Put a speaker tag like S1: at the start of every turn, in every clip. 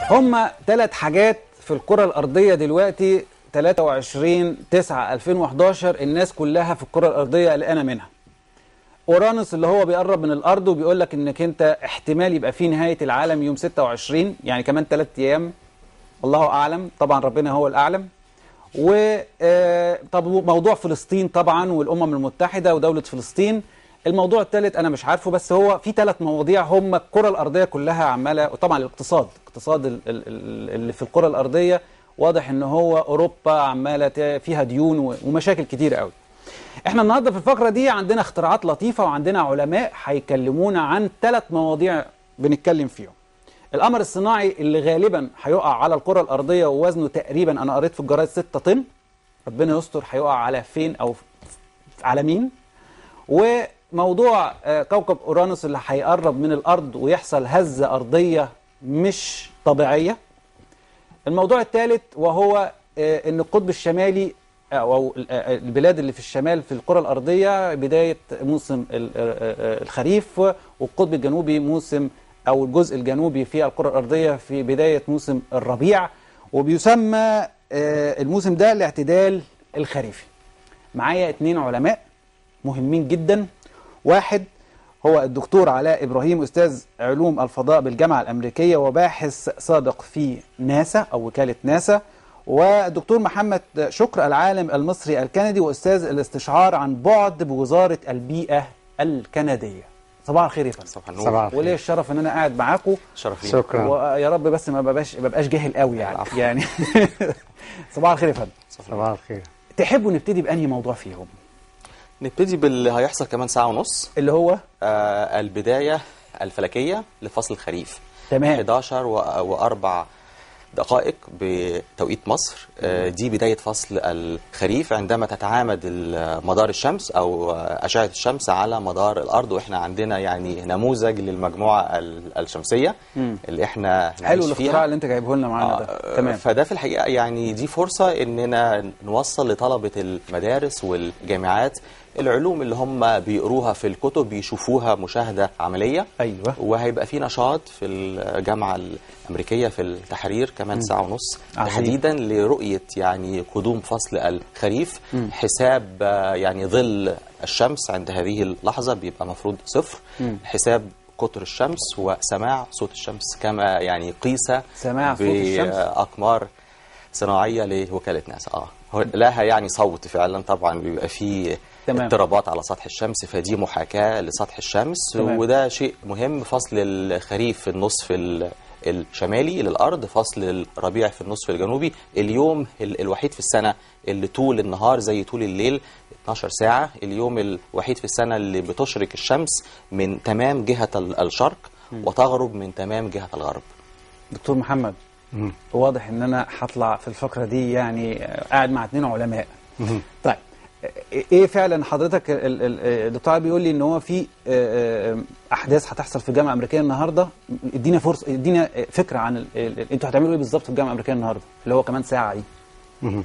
S1: هما ثلاث حاجات في الكرة الأرضية دلوقتي 23 9 2011 الناس كلها في الكرة الأرضية قلقانة منها. اورانوس اللي هو بيقرب من الأرض وبيقول لك إنك أنت احتمال يبقى في نهاية العالم يوم 26 يعني كمان ثلاث أيام الله أعلم طبعا ربنا هو الأعلم. و آه، طب موضوع فلسطين طبعا والأمم المتحدة ودولة فلسطين الموضوع الثالث انا مش عارفه بس هو في ثلاث مواضيع هم الكره الارضيه كلها عماله وطبعا الاقتصاد الاقتصاد ال- ال- ال- اللي في الكره الارضيه واضح ان هو اوروبا عماله ت- فيها ديون و- ومشاكل كتير قوي احنا النهارده في الفقره دي عندنا اختراعات لطيفه وعندنا علماء هيكلمونا عن ثلاث مواضيع بنتكلم فيهم القمر الصناعي اللي غالبا هيقع على الكره الارضيه ووزنه تقريبا انا قريت في الجرايد 6 طن ربنا يستر هيقع على فين او على مين وموضوع آه، كوكب اورانوس اللي هيقرب من الارض ويحصل هزه ارضيه مش طبيعيه الموضوع الثالث وهو آه، ان القطب الشمالي او أو ال- آه، البلاد اللي في الشمال في الكره الارضيه بدايه موسم ال- آه، آه، الخريف والقطب الجنوبي موسم او الجزء الجنوبي في الكره الارضيه في بدايه موسم الربيع وبيسمى آه، الموسم ده الاعتدال الخريفي معايا اتنين علماء مهمين جدا واحد هو الدكتور علاء إبراهيم أستاذ علوم الفضاء بالجامعة الأمريكية وباحث سابق في ناسا أو وكالة ناسا والدكتور محمد شكر العالم المصري الكندي وأستاذ الاستشعار عن بعد بوزارة البيئة الكندية صباح الخير يا فندم
S2: صباح النور
S3: صباح الخير.
S1: وليه الشرف ان انا قاعد معاكم
S2: شرف لينا
S3: شكرا
S1: ويا رب بس ما ببقاش ما ببقاش جاهل قوي يعني
S2: العفو.
S1: يعني صباح الخير يا فندم
S3: صباح الخير
S1: تحبوا نبتدي بأنهي موضوع فيهم
S2: نبتدي باللي هيحصل كمان ساعة ونص
S1: اللي هو
S2: آه البداية الفلكية لفصل الخريف
S1: تمام
S2: 11 و- وأربع دقائق بتوقيت مصر آه، دي بداية فصل الخريف عندما تتعامد ال- مدار الشمس أو آه، أشعة الشمس على مدار الأرض وإحنا عندنا يعني نموذج للمجموعة ال- الشمسية
S1: مم.
S2: اللي إحنا
S1: حلو
S2: نعيش
S1: الاختراع
S2: فيها
S1: اللي انت جايبه لنا معانا ده
S2: آه،
S1: تمام
S2: فده في الحقيقة يعني دي فرصة إننا نوصل لطلبة المدارس والجامعات العلوم اللي هم بيقروها في الكتب بيشوفوها مشاهدة عملية
S1: ايوه
S2: وهيبقى في نشاط في الجامعة الأمريكية في التحرير كمان ساعة ونص
S1: عظيم.
S2: تحديدا لرؤية يعني قدوم فصل الخريف حساب آه، يعني ظل الشمس عند هذه اللحظة بيبقى مفروض صفر
S1: مم.
S2: حساب قطر الشمس وسماع صوت الشمس كما يعني قيس
S1: سماع صوت الشمس
S2: بأقمار صناعية لوكالة ناسا اه هو لها يعني صوت فعلا طبعا بيبقى فيه
S1: تمام.
S2: اضطرابات على سطح الشمس فدي محاكاة لسطح الشمس
S1: تمام.
S2: وده شيء مهم فصل الخريف في النصف ال- الشمالي للأرض فصل الربيع في النصف الجنوبي اليوم ال- الوحيد في السنة اللي طول النهار زي طول الليل 12 ساعة اليوم الوحيد في السنة اللي بتشرق الشمس من تمام جهة ال- الشرق وتغرب من تمام جهة الغرب
S1: دكتور محمد
S3: مم.
S1: واضح ان انا هطلع في الفقره دي يعني آه، قاعد مع اتنين علماء
S3: مم.
S1: طيب آه، ايه فعلا حضرتك ال- ال- ال- الدكتور علي بيقول لي ان هو في آه، آه، احداث هتحصل في الجامعه الامريكيه النهارده ادينا فرصه ادينا آه، فكره عن ال- ال- انتوا هتعملوا ايه بالظبط في الجامعه الامريكيه النهارده اللي هو كمان ساعه دي
S3: مهم.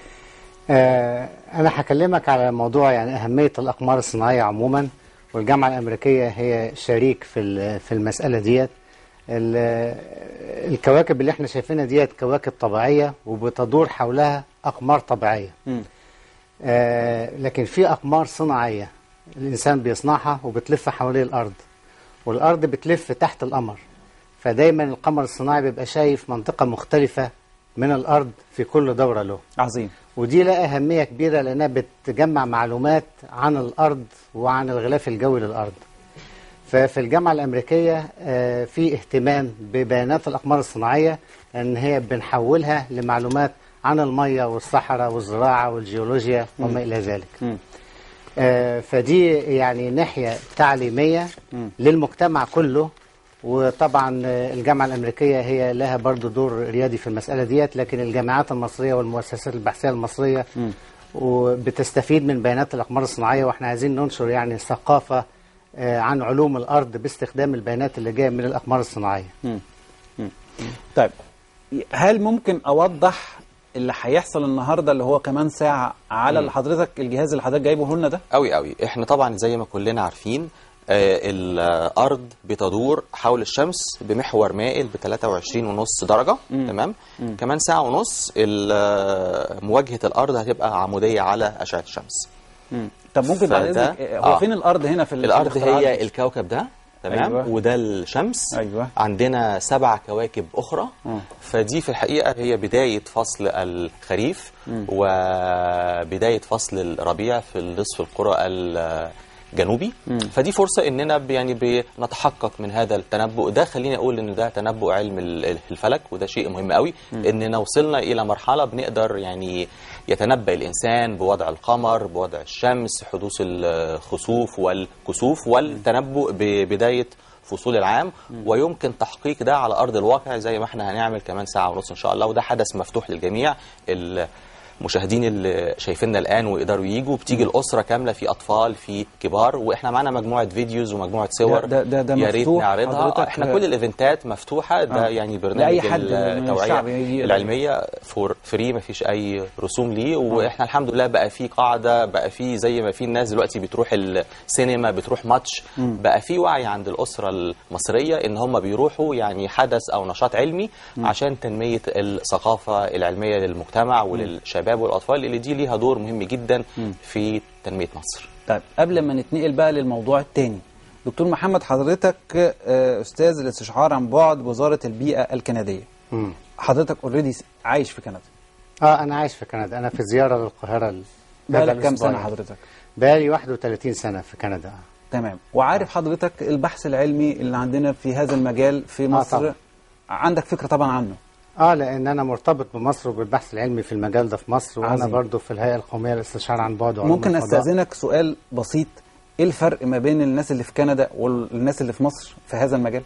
S3: آه أنا هكلمك على موضوع يعني أهمية الأقمار الصناعية عموما والجامعة الأمريكية هي شريك في ال- في المسألة ديت ال- الكواكب اللي احنا شايفينها ديت كواكب طبيعية وبتدور حولها أقمار طبيعية
S1: مم.
S3: آه لكن في أقمار صناعية الإنسان بيصنعها وبتلف حوالين الأرض والأرض بتلف تحت القمر فدايما القمر الصناعي بيبقى شايف منطقة مختلفة من الأرض في كل دورة له
S1: عظيم
S3: ودي لها أهمية كبيرة لأنها بتجمع معلومات عن الأرض وعن الغلاف الجوي للأرض ففي الجامعة الأمريكية آه، في اهتمام ببيانات الأقمار الصناعية أن هي بنحولها لمعلومات عن المية والصحراء والزراعة والجيولوجيا وما إلى ذلك
S1: مم.
S3: آه، فدي يعني ناحية تعليمية
S1: مم.
S3: للمجتمع كله وطبعا آه، الجامعة الأمريكية هي لها برضو دور ريادي في المسألة ديت لكن الجامعات المصرية والمؤسسات البحثية المصرية
S1: مم.
S3: وبتستفيد من بيانات الأقمار الصناعية واحنا عايزين ننشر يعني ثقافة آه، عن علوم الأرض باستخدام البيانات اللي جاية من الأقمار الصناعية
S1: مم. مم. طيب هل ممكن اوضح اللي هيحصل النهارده اللي هو كمان ساعه على اللي حضرتك الجهاز اللي حضرتك جايبه لنا ده
S2: قوي قوي احنا طبعا زي ما كلنا عارفين آه، الارض بتدور حول الشمس بمحور مائل ب 23 ونص درجه تمام كمان ساعه ونص ال- آه، مواجهه الارض هتبقى عموديه على اشعه الشمس
S1: مم. طب ممكن بعد
S2: فده-
S1: اذنك آه، هو
S2: آه.
S1: فين الارض هنا في ال-
S2: الارض
S1: في الاختراعات
S2: هي
S1: دي؟
S2: الكوكب ده تمام
S1: أيوة.
S2: أيوة. وده الشمس
S1: أيوة.
S2: عندنا سبع كواكب اخرى
S1: مم.
S2: فدي في الحقيقه هي بدايه فصل الخريف وبدايه فصل الربيع في النصف القرى الجنوبي فدي فرصه اننا ب- يعني بنتحقق من هذا التنبؤ ده خليني اقول ان ده تنبؤ علم ال- الفلك وده شيء مهم قوي اننا وصلنا الى مرحله بنقدر يعني يتنبأ الانسان بوضع القمر بوضع الشمس حدوث الخسوف والكسوف والتنبؤ ببدايه فصول العام ويمكن تحقيق ده على ارض الواقع زي ما احنا هنعمل كمان ساعه ونص ان شاء الله وده حدث مفتوح للجميع المشاهدين اللي شايفيننا الان ويقدروا يجوا بتيجي الاسره كامله في اطفال في كبار واحنا معانا مجموعه فيديوز ومجموعه صور
S1: ده- ده- ده
S2: يا ريت
S1: مفتوح
S2: نعرضها
S1: حضرتك؟
S2: آه، احنا كل الايفنتات مفتوحه ده
S1: آه.
S2: يعني برنامج
S1: لأي حد من
S2: التوعيه
S1: الشعب يجي-
S2: العلميه فور فري ما فيش اي رسوم ليه واحنا الحمد لله بقى في قاعده بقى في زي ما في الناس دلوقتي بتروح السينما بتروح ماتش بقى في وعي عند الاسره المصريه ان هم بيروحوا يعني حدث او نشاط علمي عشان تنميه الثقافه العلميه للمجتمع وللشباب والاطفال اللي دي ليها دور مهم جدا في تنميه مصر
S1: طيب قبل ما نتنقل بقى للموضوع التاني دكتور محمد حضرتك آه، استاذ الاستشعار عن بعد بوزاره البيئه الكنديه
S3: مم.
S1: حضرتك اوريدي عايش في كندا
S3: اه انا عايش في كندا انا في زياره للقاهره ال- هذا
S1: بقالك كام
S3: الأسبوع
S1: سنه
S3: يعني.
S1: حضرتك
S3: بقالي 31 سنه في كندا آه.
S1: تمام وعارف حضرتك البحث العلمي اللي عندنا في هذا المجال في مصر
S3: طبعا.
S1: عندك فكره طبعا عنه
S3: اه لان انا مرتبط بمصر وبالبحث العلمي في المجال ده في مصر وانا
S1: عظيم.
S3: برضو في الهيئه القوميه للاستشعار عن بعد وعلوم
S1: ممكن
S3: الفضاء.
S1: استاذنك سؤال بسيط ايه الفرق ما بين الناس اللي في كندا والناس اللي في مصر في هذا المجال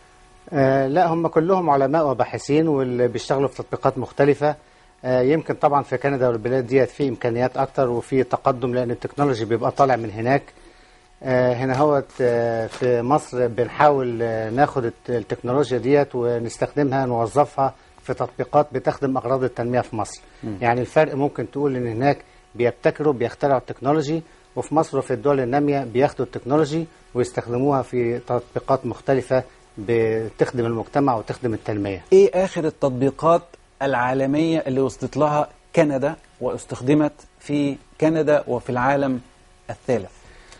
S3: آه لا هم كلهم علماء وباحثين واللي بيشتغلوا في تطبيقات مختلفة آه يمكن طبعا في كندا والبلاد ديت في إمكانيات أكتر وفي تقدم لأن التكنولوجي بيبقى طالع من هناك آه هنا هو في مصر بنحاول آه ناخد الت- التكنولوجيا ديت ونستخدمها نوظفها في تطبيقات بتخدم أغراض التنمية في مصر يعني الفرق ممكن تقول إن هناك بيبتكروا بيخترعوا التكنولوجي وفي مصر وفي الدول النامية بياخدوا التكنولوجي ويستخدموها في تطبيقات مختلفة بتخدم المجتمع وتخدم التنمية
S1: ايه اخر التطبيقات العالميه اللي وصلت لها كندا واستخدمت في كندا وفي العالم الثالث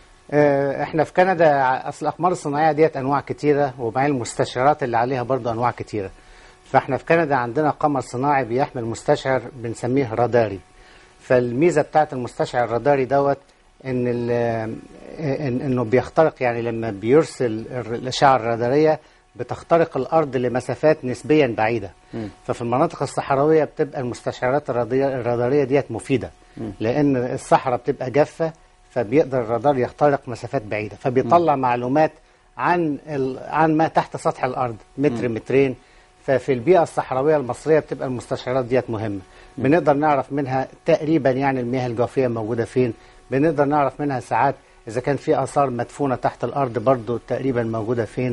S3: آه، احنا في كندا ع- اصل الاقمار الصناعيه ديت انواع كتيره وبعدين المستشعرات اللي عليها برضو انواع كتيره فاحنا في كندا عندنا قمر صناعي بيحمل مستشعر بنسميه راداري فالميزه بتاعت المستشعر الراداري دوت ان ال- آه، إن انه بيخترق يعني لما بيرسل الر- الاشعه الراداريه بتخترق الارض لمسافات نسبيا بعيده ففي المناطق الصحراويه بتبقى المستشعرات الرادية- الراداريه ديت مفيده لان الصحراء بتبقى جافه فبيقدر الرادار يخترق مسافات بعيده فبيطلع معلومات عن ال... عن ما تحت سطح الارض متر مترين ففي البيئه الصحراويه المصريه بتبقى المستشعرات ديت مهمه بنقدر نعرف منها تقريبا يعني المياه الجوفيه موجوده فين بنقدر نعرف منها ساعات اذا كان في اثار مدفونه تحت الارض برضو تقريبا موجوده فين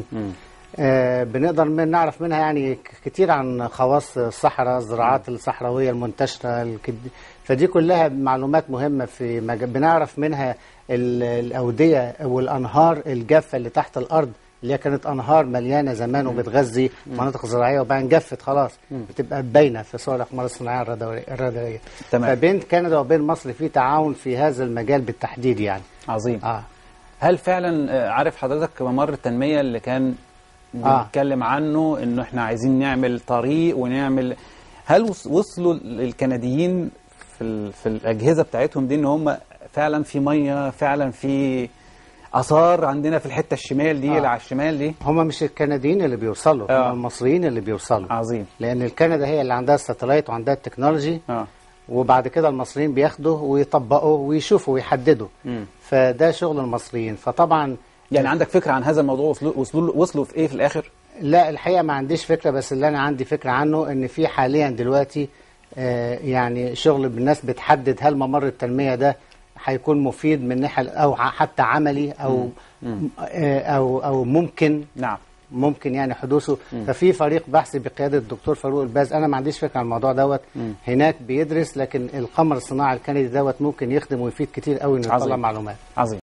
S3: آه بنقدر من نعرف منها يعني ك- كتير عن خواص الصحراء الزراعات الصحراويه المنتشره الكد... فدي كلها معلومات مهمه في مج... بنعرف منها ال... الاوديه والانهار الجافه اللي تحت الارض اللي هي كانت انهار مليانه زمان وبتغذي مناطق زراعيه وبعدين جفت خلاص بتبقى باينه في صور الاقمار الصناعيه الراداريه الراداريه
S1: تمام.
S3: فبين كندا وبين مصر في تعاون في هذا المجال بالتحديد يعني
S1: عظيم
S3: اه
S1: هل فعلا آه، عارف حضرتك ممر التنميه اللي كان
S3: آه.
S1: بنتكلم عنه انه احنا عايزين نعمل طريق ونعمل هل وص- وصلوا الكنديين في ال... في الاجهزه بتاعتهم دي ان هم فعلا في ميه فعلا في اثار عندنا في الحته الشمال دي
S3: آه.
S1: اللي على الشمال دي
S3: هم مش الكنديين اللي بيوصلوا
S1: آه.
S3: هم المصريين اللي بيوصلوا
S1: عظيم
S3: لان الكندا هي اللي عندها الساتلايت وعندها التكنولوجي
S1: اه
S3: وبعد كده المصريين بياخدوا ويطبقوا ويشوفوا ويحددوا
S1: مم.
S3: فده شغل المصريين فطبعا
S1: يعني عندك فكره عن هذا الموضوع وصلوا وصلوا وصلوا في ايه في الاخر
S3: لا الحقيقه ما عنديش فكره بس اللي انا عندي فكره عنه ان في حاليا دلوقتي آه، يعني شغل بالناس بتحدد هل ممر التنميه ده هيكون مفيد من ناحيه او ع- حتى عملي او آه، او او ممكن
S1: نعم
S3: ممكن يعني حدوثه ففي فريق بحث بقياده الدكتور فاروق الباز انا ما عنديش فكره عن الموضوع دوت هناك بيدرس لكن القمر الصناعي الكندي دوت ممكن يخدم ويفيد كتير قوي انه يطلع
S1: عظيم.
S3: معلومات
S1: عظيم